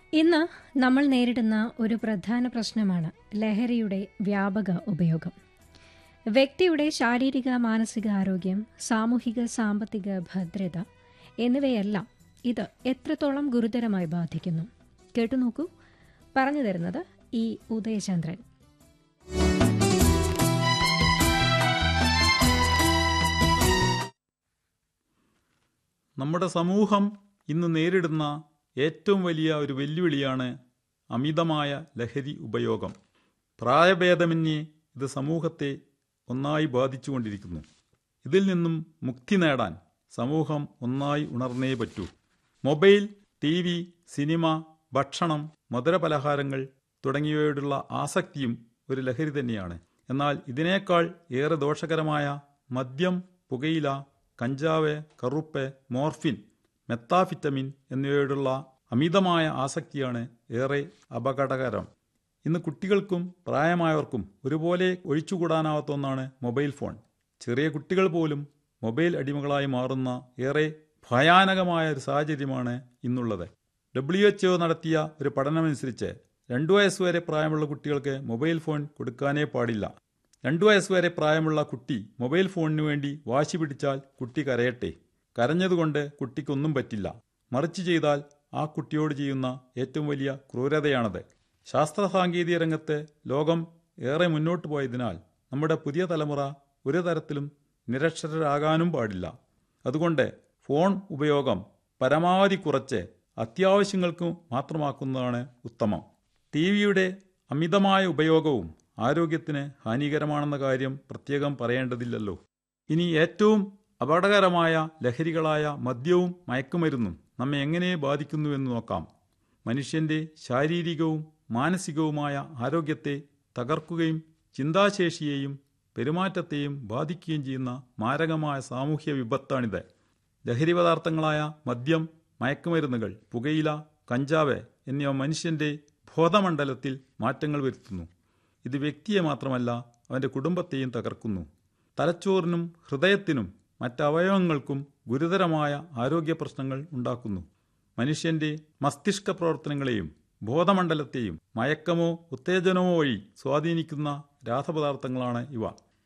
ഇന്ന് നമ്മൾ നേരിടുന്ന ഒരു പ്രധാന പ്രശ്നമാണ് ലഹരിയുടെ വ്യാപക ഉപയോഗം വ്യക്തിയുടെ ശാരീരിക മാനസിക ആരോഗ്യം സാമൂഹിക സാമ്പത്തിക ഭദ്രത എന്നിവയെല്ലാം ഇത് എത്രത്തോളം ഗുരുതരമായി ബാധിക്കുന്നു കേട്ടുനോക്കൂ പറഞ്ഞു തരുന്നത് ഈ ഉദയചന്ദ്രൻ നമ്മുടെ സമൂഹം ഇന്ന് നേരിടുന്ന ഏറ്റവും വലിയ ഒരു വെല്ലുവിളിയാണ് അമിതമായ ലഹരി ഉപയോഗം പ്രായഭേദമന്യേ ഇത് സമൂഹത്തെ ഒന്നായി ബാധിച്ചുകൊണ്ടിരിക്കുന്നു ഇതിൽ നിന്നും മുക്തി നേടാൻ സമൂഹം ഒന്നായി ഉണർന്നേ പറ്റൂ മൊബൈൽ ടി വി സിനിമ ഭക്ഷണം മധുരപലഹാരങ്ങൾ തുടങ്ങിയവയോടുള്ള ആസക്തിയും ഒരു ലഹരി തന്നെയാണ് എന്നാൽ ഇതിനേക്കാൾ ഏറെ ദോഷകരമായ മദ്യം പുകയില കഞ്ചാവ് കറുപ്പ് മോർഫിൻ മെത്താഫിറ്റമിൻ എന്നിവയോടുള്ള അമിതമായ ആസക്തിയാണ് ഏറെ അപകടകരം ഇന്ന് കുട്ടികൾക്കും പ്രായമായവർക്കും ഒരുപോലെ ഒഴിച്ചുകൂടാനാവാത്ത ഒന്നാണ് മൊബൈൽ ഫോൺ ചെറിയ കുട്ടികൾ പോലും മൊബൈൽ അടിമകളായി മാറുന്ന ഏറെ ഭയാനകമായ ഒരു സാഹചര്യമാണ് ഇന്നുള്ളത് ഡബ്ല്യു എച്ച് നടത്തിയ ഒരു പഠനമനുസരിച്ച് രണ്ടു വയസ്സുവരെ പ്രായമുള്ള കുട്ടികൾക്ക് മൊബൈൽ ഫോൺ കൊടുക്കാനേ പാടില്ല രണ്ടു വയസ്സുവരെ പ്രായമുള്ള കുട്ടി മൊബൈൽ ഫോണിനു വേണ്ടി വാശി പിടിച്ചാൽ കുട്ടി കരയട്ടെ കരഞ്ഞതുകൊണ്ട് കുട്ടിക്കൊന്നും പറ്റില്ല മറിച്ച് ചെയ്താൽ ആ കുട്ടിയോട് ചെയ്യുന്ന ഏറ്റവും വലിയ ക്രൂരതയാണത് ശാസ്ത്ര സാങ്കേതിക രംഗത്ത് ലോകം ഏറെ മുന്നോട്ട് പോയതിനാൽ നമ്മുടെ പുതിയ തലമുറ ഒരു തരത്തിലും നിരക്ഷരരാകാനും പാടില്ല അതുകൊണ്ട് ഫോൺ ഉപയോഗം പരമാവധി കുറച്ച് അത്യാവശ്യങ്ങൾക്ക് മാത്രമാക്കുന്നതാണ് ഉത്തമം ടി വിയുടെ അമിതമായ ഉപയോഗവും ആരോഗ്യത്തിന് ഹാനികരമാണെന്ന കാര്യം പ്രത്യേകം പറയേണ്ടതില്ലല്ലോ ഇനി ഏറ്റവും അപകടകരമായ ലഹരികളായ മദ്യവും മയക്കുമരുന്നും നമ്മെ എങ്ങനെ ബാധിക്കുന്നുവെന്ന് നോക്കാം മനുഷ്യന്റെ ശാരീരികവും മാനസികവുമായ ആരോഗ്യത്തെ തകർക്കുകയും ചിന്താശേഷിയെയും പെരുമാറ്റത്തെയും ബാധിക്കുകയും ചെയ്യുന്ന മാരകമായ സാമൂഹ്യ വിപത്താണിത് ലഹരി പദാർത്ഥങ്ങളായ മദ്യം മയക്കുമരുന്നുകൾ പുകയില കഞ്ചാവ് എന്നിവ മനുഷ്യന്റെ ബോധമണ്ഡലത്തിൽ മാറ്റങ്ങൾ വരുത്തുന്നു ഇത് വ്യക്തിയെ മാത്രമല്ല അവന്റെ കുടുംബത്തെയും തകർക്കുന്നു തലച്ചോറിനും ഹൃദയത്തിനും മറ്റവയവങ്ങൾക്കും ഗുരുതരമായ ആരോഗ്യ പ്രശ്നങ്ങൾ ഉണ്ടാക്കുന്നു മനുഷ്യന്റെ മസ്തിഷ്ക പ്രവർത്തനങ്ങളെയും ബോധമണ്ഡലത്തെയും മയക്കമോ ഉത്തേജനമോ വഴി സ്വാധീനിക്കുന്ന രാസപദാർത്ഥങ്ങളാണ് ഇവ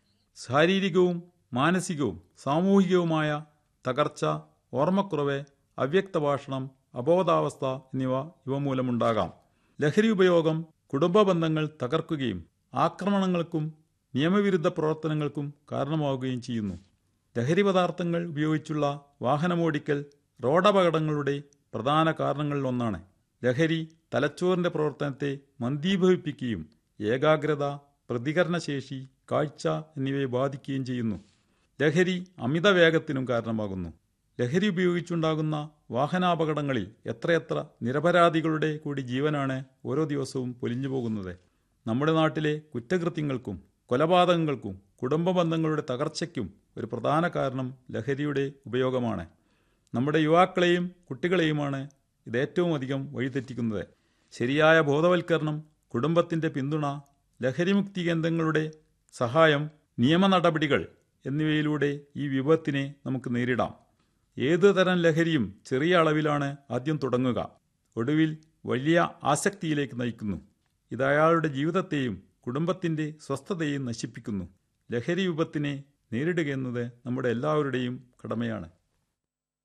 ശാരീരികവും മാനസികവും സാമൂഹികവുമായ തകർച്ച ഓർമ്മക്കുറവ് അവ്യക്ത ഭാഷണം അബോധാവസ്ഥ എന്നിവ ഇവ മൂലമുണ്ടാകാം ലഹരി ഉപയോഗം കുടുംബ ബന്ധങ്ങൾ തകർക്കുകയും ആക്രമണങ്ങൾക്കും നിയമവിരുദ്ധ പ്രവർത്തനങ്ങൾക്കും കാരണമാവുകയും ചെയ്യുന്നു ലഹരി പദാർത്ഥങ്ങൾ ഉപയോഗിച്ചുള്ള വാഹനമോടിക്കൽ റോഡപകടങ്ങളുടെ പ്രധാന കാരണങ്ങളിലൊന്നാണ് ലഹരി തലച്ചോറിന്റെ പ്രവർത്തനത്തെ മന്ദീഭവിപ്പിക്കുകയും ഏകാഗ്രത പ്രതികരണശേഷി കാഴ്ച എന്നിവയെ ബാധിക്കുകയും ചെയ്യുന്നു ലഹരി അമിത വേഗത്തിനും കാരണമാകുന്നു ലഹരി ഉപയോഗിച്ചുണ്ടാകുന്ന വാഹനാപകടങ്ങളിൽ എത്രയെത്ര നിരപരാധികളുടെ കൂടി ജീവനാണ് ഓരോ ദിവസവും പൊലിഞ്ഞു പോകുന്നത് നമ്മുടെ നാട്ടിലെ കുറ്റകൃത്യങ്ങൾക്കും കൊലപാതകങ്ങൾക്കും കുടുംബ ബന്ധങ്ങളുടെ തകർച്ചയ്ക്കും ഒരു പ്രധാന കാരണം ലഹരിയുടെ ഉപയോഗമാണ് നമ്മുടെ യുവാക്കളെയും കുട്ടികളെയുമാണ് ഇത് ഏറ്റവും അധികം വഴിതെറ്റിക്കുന്നത് ശരിയായ ബോധവൽക്കരണം കുടുംബത്തിന്റെ പിന്തുണ ലഹരിമുക്തി കേന്ദ്രങ്ങളുടെ സഹായം നിയമ നടപടികൾ എന്നിവയിലൂടെ ഈ വിപത്തിനെ നമുക്ക് നേരിടാം ഏതു തരം ലഹരിയും ചെറിയ അളവിലാണ് ആദ്യം തുടങ്ങുക ഒടുവിൽ വലിയ ആസക്തിയിലേക്ക് നയിക്കുന്നു ഇത് അയാളുടെ ജീവിതത്തെയും കുടുംബത്തിന്റെ സ്വസ്ഥതയെയും നശിപ്പിക്കുന്നു ലഹരി വിപത്തിനെ നേരിടുക എന്നത് നമ്മുടെ എല്ലാവരുടെയും കടമയാണ്